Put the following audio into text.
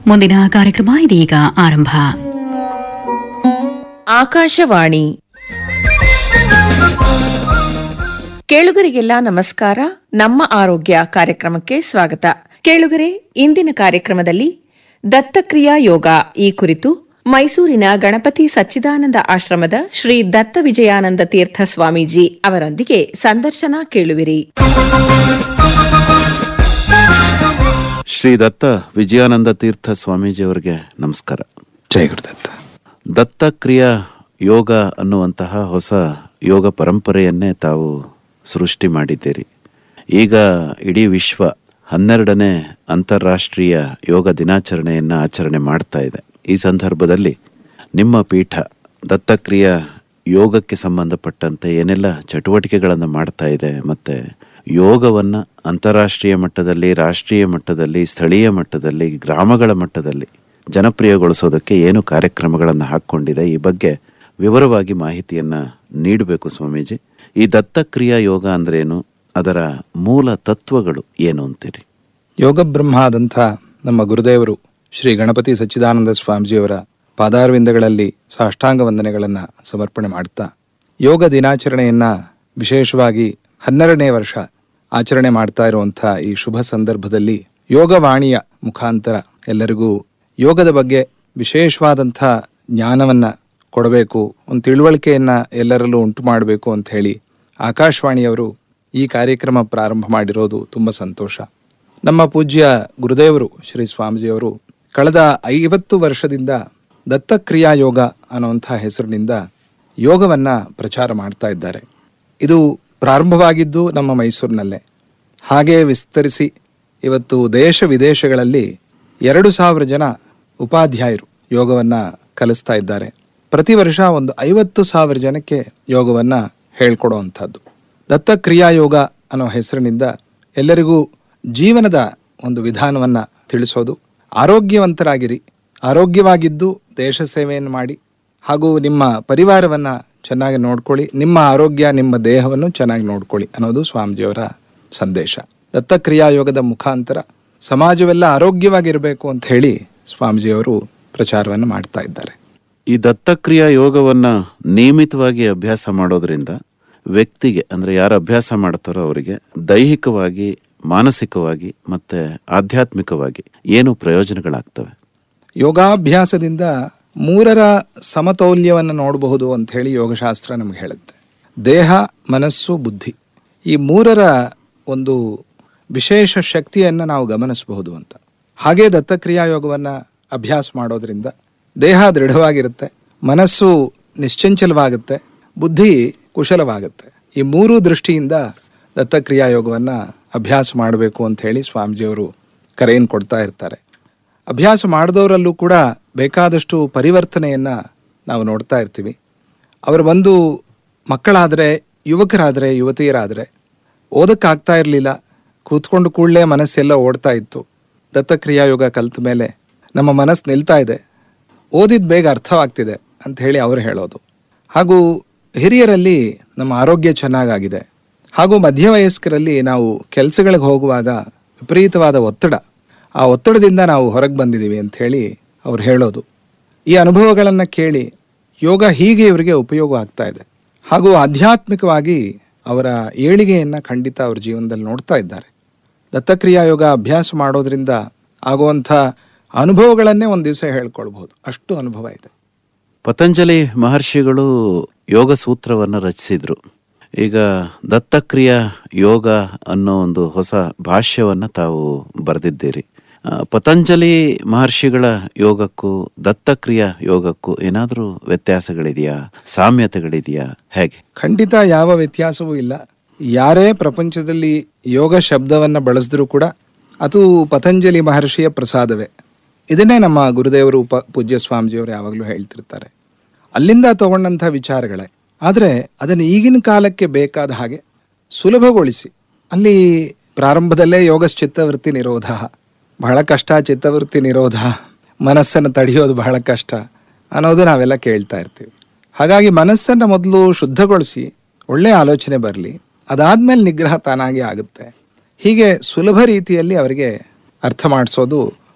ಮುಂದಿನ ಕಾರ್ಯಕ್ರಮ ಇದೀಗ ಆರಂಭ ಆಕಾಶವಾಣಿ ಕೇಳುಗರಿಗೆಲ್ಲ ನಮಸ್ಕಾರ ನಮ್ಮ ಆರೋಗ್ಯ ಕಾರ್ಯಕ್ರಮಕ್ಕೆ ಸ್ವಾಗತ ಕೇಳುಗರೆ ಇಂದಿನ ಕಾರ್ಯಕ್ರಮದಲ್ಲಿ ದತ್ತಕ್ರಿಯಾ ಯೋಗ ಈ ಕುರಿತು ಮೈಸೂರಿನ ಗಣಪತಿ ಸಚ್ಚಿದಾನಂದ ಆಶ್ರಮದ ಶ್ರೀ ದತ್ತ ವಿಜಯಾನಂದ ತೀರ್ಥ ಸ್ವಾಮೀಜಿ ಅವರೊಂದಿಗೆ ಸಂದರ್ಶನ ಕೇಳುವಿರಿ ಶ್ರೀ ದತ್ತ ವಿಜಯಾನಂದ ತೀರ್ಥ ಸ್ವಾಮೀಜಿಯವರಿಗೆ ನಮಸ್ಕಾರ ಜಯ ಗುರುದತ್ತ ದತ್ತಕ್ರಿಯಾ ಯೋಗ ಅನ್ನುವಂತಹ ಹೊಸ ಯೋಗ ಪರಂಪರೆಯನ್ನೇ ತಾವು ಸೃಷ್ಟಿ ಮಾಡಿದ್ದೀರಿ ಈಗ ಇಡೀ ವಿಶ್ವ ಹನ್ನೆರಡನೇ ಅಂತಾರಾಷ್ಟ್ರೀಯ ಯೋಗ ದಿನಾಚರಣೆಯನ್ನು ಆಚರಣೆ ಮಾಡ್ತಾ ಇದೆ ಈ ಸಂದರ್ಭದಲ್ಲಿ ನಿಮ್ಮ ಪೀಠ ದತ್ತಕ್ರಿಯಾ ಯೋಗಕ್ಕೆ ಸಂಬಂಧಪಟ್ಟಂತೆ ಏನೆಲ್ಲ ಚಟುವಟಿಕೆಗಳನ್ನು ಮಾಡ್ತಾ ಇದೆ ಮತ್ತೆ ಯೋಗವನ್ನ ಅಂತಾರಾಷ್ಟ್ರೀಯ ಮಟ್ಟದಲ್ಲಿ ರಾಷ್ಟ್ರೀಯ ಮಟ್ಟದಲ್ಲಿ ಸ್ಥಳೀಯ ಮಟ್ಟದಲ್ಲಿ ಗ್ರಾಮಗಳ ಮಟ್ಟದಲ್ಲಿ ಜನಪ್ರಿಯಗೊಳಿಸೋದಕ್ಕೆ ಏನು ಕಾರ್ಯಕ್ರಮಗಳನ್ನು ಹಾಕ್ಕೊಂಡಿದೆ ಈ ಬಗ್ಗೆ ವಿವರವಾಗಿ ಮಾಹಿತಿಯನ್ನ ನೀಡಬೇಕು ಸ್ವಾಮೀಜಿ ಈ ದತ್ತಕ್ರಿಯಾ ಯೋಗ ಅಂದ್ರೇನು ಅದರ ಮೂಲ ತತ್ವಗಳು ಏನು ಅಂತೀರಿ ಯೋಗ ಬ್ರಹ್ಮಾದಂಥ ನಮ್ಮ ಗುರುದೇವರು ಶ್ರೀ ಗಣಪತಿ ಸಚ್ಚಿದಾನಂದ ಸ್ವಾಮೀಜಿಯವರ ಪಾದಾರವಿಂದಗಳಲ್ಲಿ ಸಾಷ್ಟಾಂಗ ವಂದನೆಗಳನ್ನು ಸಮರ್ಪಣೆ ಮಾಡ್ತಾ ಯೋಗ ದಿನಾಚರಣೆಯನ್ನ ವಿಶೇಷವಾಗಿ ಹನ್ನೆರಡನೇ ವರ್ಷ ಆಚರಣೆ ಮಾಡ್ತಾ ಇರುವಂಥ ಈ ಶುಭ ಸಂದರ್ಭದಲ್ಲಿ ಯೋಗವಾಣಿಯ ಮುಖಾಂತರ ಎಲ್ಲರಿಗೂ ಯೋಗದ ಬಗ್ಗೆ ವಿಶೇಷವಾದಂಥ ಜ್ಞಾನವನ್ನ ಕೊಡಬೇಕು ಒಂದು ತಿಳುವಳಿಕೆಯನ್ನ ಎಲ್ಲರಲ್ಲೂ ಉಂಟು ಮಾಡಬೇಕು ಅಂತ ಹೇಳಿ ಆಕಾಶವಾಣಿಯವರು ಈ ಕಾರ್ಯಕ್ರಮ ಪ್ರಾರಂಭ ಮಾಡಿರೋದು ತುಂಬ ಸಂತೋಷ ನಮ್ಮ ಪೂಜ್ಯ ಗುರುದೇವರು ಶ್ರೀ ಸ್ವಾಮೀಜಿಯವರು ಕಳೆದ ಐವತ್ತು ವರ್ಷದಿಂದ ದತ್ತಕ್ರಿಯಾ ಯೋಗ ಅನ್ನುವಂಥ ಹೆಸರಿನಿಂದ ಯೋಗವನ್ನ ಪ್ರಚಾರ ಮಾಡ್ತಾ ಇದ್ದಾರೆ ಇದು ಪ್ರಾರಂಭವಾಗಿದ್ದು ನಮ್ಮ ಮೈಸೂರಿನಲ್ಲೇ ಹಾಗೆ ವಿಸ್ತರಿಸಿ ಇವತ್ತು ದೇಶ ವಿದೇಶಗಳಲ್ಲಿ ಎರಡು ಸಾವಿರ ಜನ ಉಪಾಧ್ಯಾಯರು ಯೋಗವನ್ನ ಕಲಿಸ್ತಾ ಇದ್ದಾರೆ ಪ್ರತಿ ವರ್ಷ ಒಂದು ಐವತ್ತು ಸಾವಿರ ಜನಕ್ಕೆ ಯೋಗವನ್ನ ಹೇಳ್ಕೊಡುವಂಥದ್ದು ದತ್ತಕ್ರಿಯಾ ಯೋಗ ಅನ್ನೋ ಹೆಸರಿನಿಂದ ಎಲ್ಲರಿಗೂ ಜೀವನದ ಒಂದು ವಿಧಾನವನ್ನ ತಿಳಿಸೋದು ಆರೋಗ್ಯವಂತರಾಗಿರಿ ಆರೋಗ್ಯವಾಗಿದ್ದು ದೇಶ ಸೇವೆಯನ್ನು ಮಾಡಿ ಹಾಗೂ ನಿಮ್ಮ ಪರಿವಾರವನ್ನ ಚೆನ್ನಾಗಿ ನೋಡ್ಕೊಳ್ಳಿ ನಿಮ್ಮ ಆರೋಗ್ಯ ನಿಮ್ಮ ದೇಹವನ್ನು ಚೆನ್ನಾಗಿ ನೋಡ್ಕೊಳ್ಳಿ ಅನ್ನೋದು ಸ್ವಾಮೀಜಿಯವರ ಸಂದೇಶ ದತ್ತಕ್ರಿಯಾ ಯೋಗದ ಮುಖಾಂತರ ಸಮಾಜವೆಲ್ಲ ಆರೋಗ್ಯವಾಗಿರಬೇಕು ಅಂತ ಹೇಳಿ ಸ್ವಾಮೀಜಿಯವರು ಪ್ರಚಾರವನ್ನು ಮಾಡ್ತಾ ಇದ್ದಾರೆ ಈ ದತ್ತಕ್ರಿಯಾ ಯೋಗವನ್ನ ನಿಯಮಿತವಾಗಿ ಅಭ್ಯಾಸ ಮಾಡೋದ್ರಿಂದ ವ್ಯಕ್ತಿಗೆ ಅಂದ್ರೆ ಯಾರು ಅಭ್ಯಾಸ ಮಾಡ್ತಾರೋ ಅವರಿಗೆ ದೈಹಿಕವಾಗಿ ಮಾನಸಿಕವಾಗಿ ಮತ್ತೆ ಆಧ್ಯಾತ್ಮಿಕವಾಗಿ ಏನು ಪ್ರಯೋಜನಗಳಾಗ್ತವೆ ಯೋಗಾಭ್ಯಾಸದಿಂದ ಮೂರರ ಸಮತೌಲ್ಯವನ್ನು ನೋಡಬಹುದು ಅಂತ ಹೇಳಿ ಯೋಗಶಾಸ್ತ್ರ ನಮಗೆ ಹೇಳುತ್ತೆ ದೇಹ ಮನಸ್ಸು ಬುದ್ಧಿ ಈ ಮೂರರ ಒಂದು ವಿಶೇಷ ಶಕ್ತಿಯನ್ನು ನಾವು ಗಮನಿಸಬಹುದು ಅಂತ ಹಾಗೆ ದತ್ತಕ್ರಿಯಾ ಯೋಗವನ್ನು ಅಭ್ಯಾಸ ಮಾಡೋದ್ರಿಂದ ದೇಹ ದೃಢವಾಗಿರುತ್ತೆ ಮನಸ್ಸು ನಿಶ್ಚಂಚಲವಾಗುತ್ತೆ ಬುದ್ಧಿ ಕುಶಲವಾಗುತ್ತೆ ಈ ಮೂರು ದೃಷ್ಟಿಯಿಂದ ದತ್ತಕ್ರಿಯಾ ಯೋಗವನ್ನು ಅಭ್ಯಾಸ ಮಾಡಬೇಕು ಅಂತ ಹೇಳಿ ಸ್ವಾಮೀಜಿಯವರು ಕರೆಯನ್ನು ಕೊಡ್ತಾ ಇರ್ತಾರೆ ಅಭ್ಯಾಸ ಮಾಡಿದವರಲ್ಲೂ ಕೂಡ ಬೇಕಾದಷ್ಟು ಪರಿವರ್ತನೆಯನ್ನ ನಾವು ನೋಡ್ತಾ ಇರ್ತೀವಿ ಅವರು ಬಂದು ಮಕ್ಕಳಾದರೆ ಯುವಕರಾದರೆ ಯುವತಿಯರಾದರೆ ಓದಕ್ಕಾಗ್ತಾ ಇರಲಿಲ್ಲ ಕೂತ್ಕೊಂಡು ಕೂಡಲೇ ಮನಸ್ಸೆಲ್ಲ ಓಡ್ತಾ ಇತ್ತು ದತ್ತಕ್ರಿಯಾ ಯೋಗ ಕಲಿತ ಮೇಲೆ ನಮ್ಮ ಮನಸ್ಸು ನಿಲ್ತಾ ಇದೆ ಓದಿದ ಬೇಗ ಅರ್ಥವಾಗ್ತಿದೆ ಅಂತ ಹೇಳಿ ಅವರು ಹೇಳೋದು ಹಾಗೂ ಹಿರಿಯರಲ್ಲಿ ನಮ್ಮ ಆರೋಗ್ಯ ಚೆನ್ನಾಗಾಗಿದೆ ಹಾಗೂ ಮಧ್ಯವಯಸ್ಕರಲ್ಲಿ ನಾವು ಕೆಲಸಗಳಿಗೆ ಹೋಗುವಾಗ ವಿಪರೀತವಾದ ಒತ್ತಡ ಆ ಒತ್ತಡದಿಂದ ನಾವು ಹೊರಗೆ ಬಂದಿದ್ದೀವಿ ಅಂತ ಹೇಳಿ ಅವ್ರು ಹೇಳೋದು ಈ ಅನುಭವಗಳನ್ನು ಕೇಳಿ ಯೋಗ ಹೀಗೆ ಇವರಿಗೆ ಉಪಯೋಗ ಆಗ್ತಾ ಇದೆ ಹಾಗೂ ಆಧ್ಯಾತ್ಮಿಕವಾಗಿ ಅವರ ಏಳಿಗೆಯನ್ನ ಖಂಡಿತ ಅವ್ರ ಜೀವನದಲ್ಲಿ ನೋಡ್ತಾ ಇದ್ದಾರೆ ದತ್ತಕ್ರಿಯಾ ಯೋಗ ಅಭ್ಯಾಸ ಮಾಡೋದ್ರಿಂದ ಆಗುವಂಥ ಅನುಭವಗಳನ್ನೇ ಒಂದು ದಿವಸ ಹೇಳ್ಕೊಳ್ಬಹುದು ಅಷ್ಟು ಅನುಭವ ಇದೆ ಪತಂಜಲಿ ಮಹರ್ಷಿಗಳು ಯೋಗ ಸೂತ್ರವನ್ನು ರಚಿಸಿದ್ರು ಈಗ ದತ್ತಕ್ರಿಯಾ ಯೋಗ ಅನ್ನೋ ಒಂದು ಹೊಸ ಭಾಷ್ಯವನ್ನ ತಾವು ಬರೆದಿದ್ದೀರಿ ಆ, ಪತಂಜಲಿ ಮಹರ್ಷಿಗಳ ಯೋಗಕ್ಕೂ ದತ್ತಕ್ರಿಯಾ ಯೋಗಕ್ಕೂ ಏನಾದರೂ ವ್ಯತ್ಯಾಸಗಳಿದೆಯಾ ಸಾಮ್ಯತೆಗಳಿದೆಯಾ ಹೇಗೆ ಖಂಡಿತ ಯಾವ ವ್ಯತ್ಯಾಸವೂ ಇಲ್ಲ ಯಾರೇ ಪ್ರಪಂಚದಲ್ಲಿ ಯೋಗ ಶಬ್ದವನ್ನ ಬಳಸಿದ್ರೂ ಕೂಡ ಅದು ಪತಂಜಲಿ ಮಹರ್ಷಿಯ ಪ್ರಸಾದವೇ ಇದನ್ನೇ ನಮ್ಮ ಗುರುದೇವರು ಉಪ ಪೂಜ್ಯ ಸ್ವಾಮೀಜಿಯವರು ಯಾವಾಗಲೂ ಹೇಳ್ತಿರ್ತಾರೆ ಅಲ್ಲಿಂದ ತಗೊಂಡಂಥ ವಿಚಾರಗಳೇ ಆದರೆ ಅದನ್ನು ಈಗಿನ ಕಾಲಕ್ಕೆ ಬೇಕಾದ ಹಾಗೆ ಸುಲಭಗೊಳಿಸಿ ಅಲ್ಲಿ ಪ್ರಾರಂಭದಲ್ಲೇ ಯೋಗ ಚಿತ್ತವೃತ್ತಿ ನಿರೋಧ ಬಹಳ ಕಷ್ಟ ಚಿತ್ತವೃತ್ತಿ ನಿರೋಧ ಮನಸ್ಸನ್ನು ತಡೆಯೋದು ಬಹಳ ಕಷ್ಟ ಅನ್ನೋದು ನಾವೆಲ್ಲ ಕೇಳ್ತಾ ಇರ್ತೀವಿ ಹಾಗಾಗಿ ಮನಸ್ಸನ್ನು ಮೊದಲು ಶುದ್ಧಗೊಳಿಸಿ ಒಳ್ಳೆಯ ಆಲೋಚನೆ ಬರಲಿ ಅದಾದ್ಮೇಲೆ ನಿಗ್ರಹ ತಾನಾಗಿ ಆಗುತ್ತೆ ಹೀಗೆ ಸುಲಭ ರೀತಿಯಲ್ಲಿ ಅವರಿಗೆ ಅರ್ಥ ಮಾಡಿಸೋದು